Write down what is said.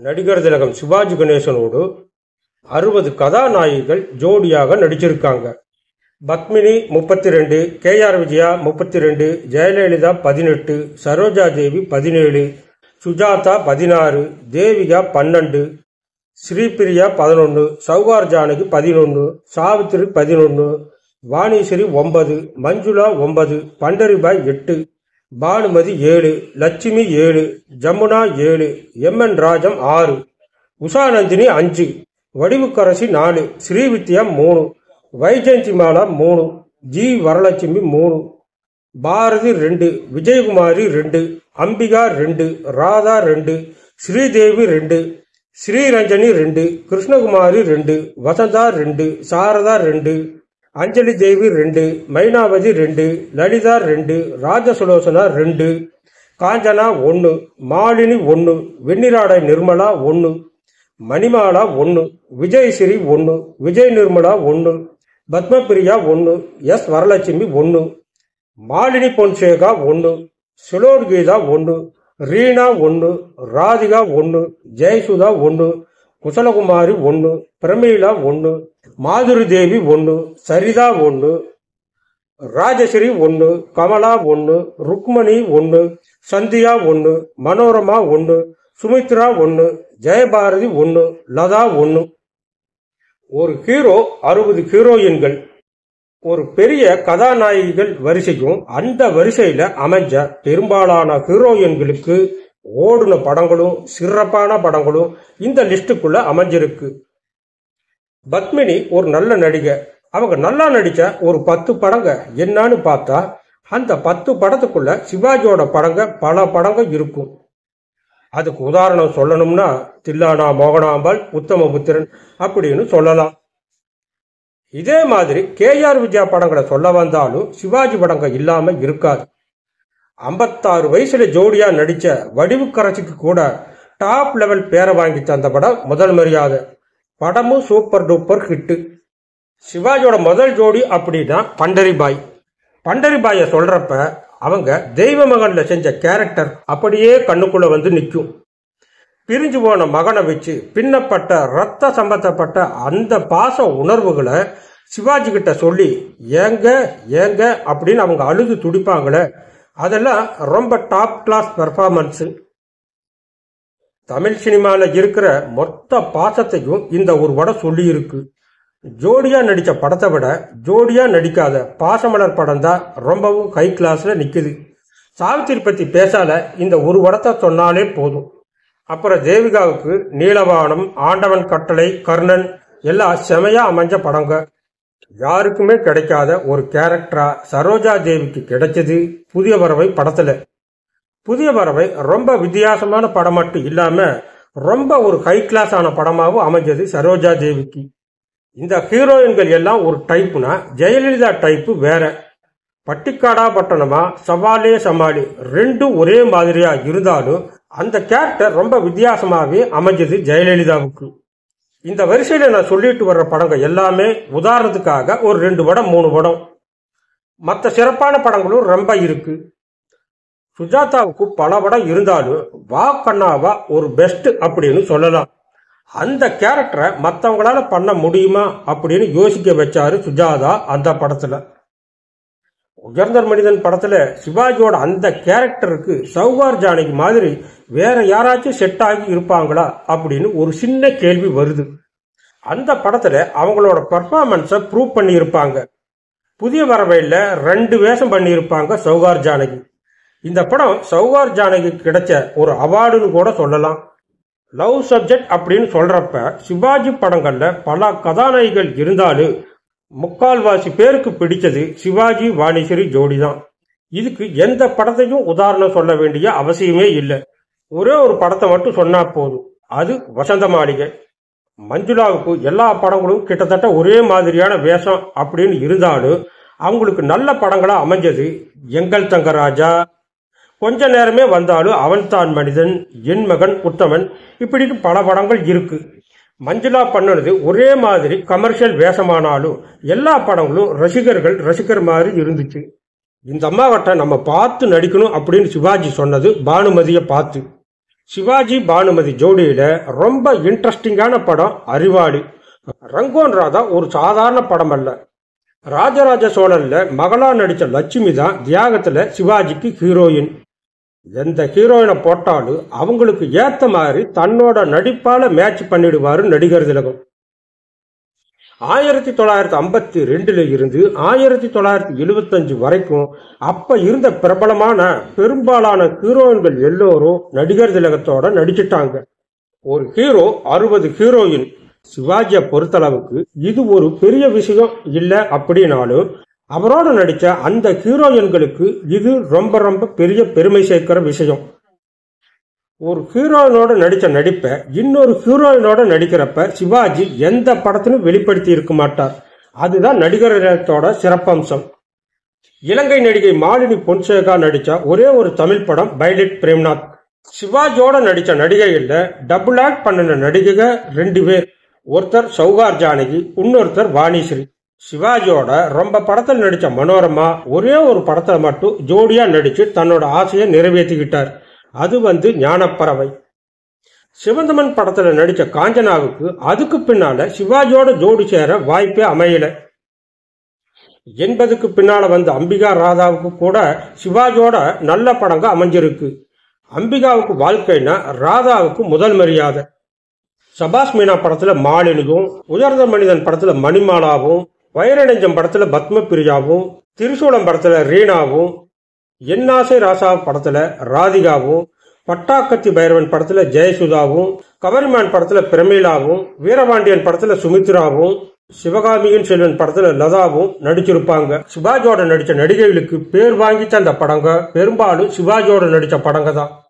நடிகர் திலகம் சிவாஜி கணேசனோடு அறுபது கதாநாயகிகள் ஜோடியாக நடிச்சிருக்காங்க பத்மினி முப்பத்தி ரெண்டு கே ஆர் விஜயா முப்பத்தி ரெண்டு ஜெயலலிதா பதினெட்டு சரோஜா தேவி பதினேழு சுஜாதா பதினாறு தேவிகா பன்னெண்டு ஸ்ரீபிரியா பதினொன்று சௌகார் ஜானகி பதினொன்று சாவித்திரி பதினொன்று வாணீஸ்வரி ஒன்பது மஞ்சுளா ஒன்பது பண்டரிபாய் எட்டு பானுமதி ஏழு லட்சுமி ஏழு ஜமுனா ஏழு எம் என் ராஜம் ஆறு உஷாநந்தினி அஞ்சு வடிவுக்கரசி நாலு ஸ்ரீவித்யா மூணு வைஜெயந்தி மாலா மூணு ஜி வரலட்சுமி மூணு பாரதி ரெண்டு விஜயகுமாரி ரெண்டு அம்பிகா ரெண்டு ராதா ரெண்டு ஸ்ரீதேவி ரெண்டு ஸ்ரீரஞ்சனி ரெண்டு கிருஷ்ணகுமாரி ரெண்டு வசந்தா ரெண்டு சாரதா ரெண்டு அஞ்சலி தேவி ரெண்டு மைனாவதி ரெண்டு லலிதா ரெண்டு ராஜசுலோசனா ரெண்டு காஞ்சனா ஒன்று மாலினி ஒன்று வெண்ணிராடை நிர்மலா ஒன்று மணிமாலா ஒன்று விஜயஸ்ரீ ஒன்று விஜய் நிர்மலா ஒன்று பத்மபிரியா ஒன்று எஸ் வரலட்சுமி ஒன்று மாலினி பொன்சேகா ஒன்று சுலோர் கீதா ஒன்று ரீனா ஒன்று ராதிகா ஒன்று ஜெயசுதா ஒன்று குசலகுமாரி ஒன்று பிரமீளா ஒன்று மாதுரி தேவி ஒன்று சரிதா ஒன்று ராஜஸ்ரீ ஒன்று கமலா ஒன்று ருக்மணி ஒன்று சந்தியா ஒன்று மனோரமா ஒன்று சுமித்ரா ஒன்று ஜெயபாரதி ஒன்று லதா ஒன்று ஒரு ஹீரோ அறுபது ஹீரோயின்கள் ஒரு பெரிய கதாநாயகிகள் வரிசையும் அந்த வரிசையில அமைஞ்ச பெரும்பாலான ஹீரோயின்களுக்கு ஓடுன படங்களும் சிறப்பான படங்களும் இந்த லிஸ்டுக்குள்ள அமைஞ்சிருக்கு பத்மினி ஒரு நல்ல நடிகை அவங்க நல்லா நடிச்ச ஒரு பத்து படங்க என்னன்னு பார்த்தா அந்த பத்து படத்துக்குள்ள சிவாஜியோட படங்க பல படங்க இருக்கும் அதுக்கு உதாரணம் சொல்லணும்னா தில்லானா மோகனாம்பாள் உத்தமபுத்திரன் அப்படின்னு சொல்லலாம் இதே மாதிரி கேஆர் விஜயா படங்களை சொல்ல வந்தாலும் சிவாஜி படங்க இல்லாம இருக்காது ஐம்பத்தாறு வயசுல ஜோடியா நடிச்ச வடிவுக்கரசிக்கு கூட டாப் லெவல் பேரை வாங்கி தந்த படம் முதல் மரியாதை படமும் சூப்பர் டூப்பர் ஹிட்டு சிவாஜியோட முதல் ஜோடி அப்படின்னா பண்டரிபாய் பண்டரிபாயை சொல்றப்ப அவங்க தெய்வ மகன்ல செஞ்ச கேரக்டர் அப்படியே கண்ணுக்குள்ள வந்து நிற்கும் பிரிஞ்சு போன மகனை வச்சு பின்னப்பட்ட ரத்த சம்பந்தப்பட்ட அந்த பாச உணர்வுகளை சிவாஜி கிட்ட சொல்லி ஏங்க ஏங்க அப்படின்னு அவங்க அழுது துடிப்பாங்களே அதெல்லாம் ரொம்ப டாப் கிளாஸ் பெர்ஃபார்மன்ஸு தமிழ் சினிமாவில் இருக்கிற மொத்த பாசத்தையும் இந்த ஒரு படம் சொல்லியிருக்கு ஜோடியா நடித்த படத்தை விட ஜோடியா நடிக்காத பாசமலர் படம் தான் ரொம்பவும் ஹை கிளாஸில் நிற்குது சாவித்திரி பற்றி பேசால இந்த ஒரு படத்தை சொன்னாலே போதும் அப்புறம் தேவிகாவுக்கு நீலவானம் ஆண்டவன் கட்டளை கர்ணன் எல்லாம் செமையா அமைஞ்ச படங்க யாருக்குமே கிடைக்காத ஒரு கேரக்டரா சரோஜா தேவிக்கு கிடைச்சது புதிய பறவை படத்துல புதிய பறவை ரொம்ப வித்தியாசமான படம் மட்டும் இல்லாம ரொம்ப ஒரு ஹை கிளாஸ் ஆன படமாகவும் அமைஞ்சது சரோஜா தேவிக்கு இந்த ஹீரோயின்கள் எல்லாம் ஒரு டைப்புனா ஜெயலலிதா டைப்பு வேற பட்டிக்காடா பட்டணமா சவாலே சமாளி ரெண்டும் ஒரே மாதிரியா இருந்தாலும் அந்த கேரக்டர் ரொம்ப வித்தியாசமாகவே அமைஞ்சது ஜெயலலிதாவுக்கு இந்த வரிசையில நான் சொல்லிட்டு வர்ற படங்க எல்லாமே உதாரணத்துக்காக ஒரு ரெண்டு படம் மூணு படம் மற்ற சிறப்பான படங்களும் ரொம்ப இருக்கு சுஜாதாவுக்கு பல படம் இருந்தாலும் வா கண்ணாவா ஒரு பெஸ்ட் அப்படின்னு சொல்லலாம் அந்த கேரக்டரை மற்றவங்களால பண்ண முடியுமா அப்படின்னு யோசிக்க வச்சாரு சுஜாதா அந்த படத்துல உயர்ந்த மனிதன் படத்துல சிவாஜியோட அந்த கேரக்டருக்கு சௌகார் ஜானகி மாதிரி வேற யாராச்சும் செட் ஆகி இருப்பாங்களா அப்படின்னு ஒரு சின்ன கேள்வி வருது அந்த படத்துல அவங்களோட பர்ஃபார்மன்ஸை ப்ரூவ் பண்ணி இருப்பாங்க புதிய வரவையில் ரெண்டு வேஷம் பண்ணியிருப்பாங்க சௌகார் ஜானகி இந்த படம் சௌகார் ஜானகி கிடைச்ச ஒரு அவார்டுன்னு கூட சொல்லலாம் லவ் சப்ஜெக்ட் அப்படின்னு சொல்றப்ப சிவாஜி படங்கள்ல பல கதாநாயகிகள் இருந்தாலும் முக்கால்வாசி பேருக்கு பிடிச்சது சிவாஜி வாணிஸ்வரி ஜோடி தான் இதுக்கு எந்த படத்தையும் உதாரணம் சொல்ல வேண்டிய அவசியமே இல்லை ஒரே ஒரு படத்தை மட்டும் சொன்னா போதும் அது வசந்த மாளிகை மஞ்சுளாவுக்கு எல்லா படங்களும் கிட்டத்தட்ட ஒரே மாதிரியான வேஷம் அப்படின்னு இருந்தாலும் அவங்களுக்கு நல்ல படங்களா அமைஞ்சது எங்கள் தங்கராஜா கொஞ்ச நேரமே வந்தாலும் அவன்தான் மனிதன் என் மகன் உத்தமன் இப்படின்னு பல படங்கள் இருக்கு மஞ்சுளா பண்ணது ஒரே மாதிரி கமர்ஷியல் வேஷமானாலும் எல்லா படங்களும் ரசிகர்கள் ரசிக்கிற மாதிரி இருந்துச்சு இந்த அம்மாவட்ட நம்ம பார்த்து நடிக்கணும் அப்படின்னு சிவாஜி சொன்னது பானுமதியை பார்த்து சிவாஜி பானுமதி ஜோடியில ரொம்ப இன்ட்ரெஸ்டிங்கான படம் அறிவாளி ரங்கோன் ராதா ஒரு சாதாரண படம் அல்ல ராஜராஜ சோழன்ல மகளா நடிச்ச லட்சுமி தான் தியாகத்துல சிவாஜிக்கு ஹீரோயின் எந்த ஹீரோயினை போட்டாலும் அவங்களுக்கு ஏத்த மாதிரி தன்னோட நடிப்பால மேட்ச் பண்ணிடுவாரு நடிகர் திலகம் ஆயிரத்தி தொள்ளாயிரத்தி ஐம்பத்தி ரெண்டுல இருந்து ஆயிரத்தி தொள்ளாயிரத்தி எழுபத்தஞ்சு வரைக்கும் அப்ப இருந்த பிரபலமான பெரும்பாலான ஹீரோயின்கள் எல்லோரும் நடிகர் திலகத்தோட நடிச்சிட்டாங்க ஒரு ஹீரோ அறுபது ஹீரோயின் சிவாஜியை பொறுத்தளவுக்கு இது ஒரு பெரிய விஷயம் இல்லை அப்படின்னாலும் அவரோட நடிச்ச அந்த ஹீரோயின்களுக்கு இது ரொம்ப ரொம்ப பெரிய பெருமை சேர்க்கிற விஷயம் ஒரு ஹீரோயினோட நடிச்ச நடிப்பை இன்னொரு ஹீரோயினோட நடிக்கிறப்ப சிவாஜி எந்த படத்திலும் வெளிப்படுத்தி இருக்க மாட்டார் அதுதான் நடிகர்களோட சிறப்பம்சம் இலங்கை நடிகை மாலினி பொன்சேகா நடிச்ச ஒரே ஒரு தமிழ் படம் பைலட் பிரேம்நாத் சிவாஜியோட நடிச்ச நடிகைகள்ல டபுள் ஆக்ட் பண்ணின நடிகைக ரெண்டு பேர் ஒருத்தர் சௌகார் ஜானகி இன்னொருத்தர் வாணிஸ்ரீ சிவாஜியோட ரொம்ப படத்தில் நடிச்ச மனோரமா ஒரே ஒரு படத்துல மட்டும் ஜோடியா நடிச்சு தன்னோட ஆசையை நிறைவேற்றிக்கிட்டார் அது வந்து ஞானப்பறவை சிவந்தமன் படத்துல நடிச்ச காஞ்சனாவுக்கு அதுக்கு பின்னால சிவாஜியோட ஜோடி சேர வாய்ப்பே அமையல எண்பதுக்கு பின்னால வந்த அம்பிகா ராதாவுக்கு கூட சிவாஜியோட நல்ல படங்க அமைஞ்சிருக்கு அம்பிகாவுக்கு வாழ்க்கைனா ராதாவுக்கு முதல் மரியாதை சபாஸ் மீனா படத்துல மாலினியும் உயர்ந்த மனிதன் படத்துல மணிமாலாவும் வைரநெஞ்சம் படத்துல பத்ம பிரியாவும் திரிசூலம் படத்துல ரீனாவும் என்னாசை ராசா படத்துல ராதிகாவும் பட்டாக்கத்தி பைரவன் படத்துல ஜெயசுதாவும் கவரிமான் படத்துல பிரமீளாவும் வீரபாண்டியன் படத்துல சுமித்ராவும் சிவகாமியின் செல்வன் படத்துல லதாவும் நடிச்சிருப்பாங்க சிவாஜியோட நடிச்ச நடிகைகளுக்கு பேர் வாங்கி தந்த படங்க பெரும்பாலும் சிவாஜியோட நடிச்ச படங்க தான்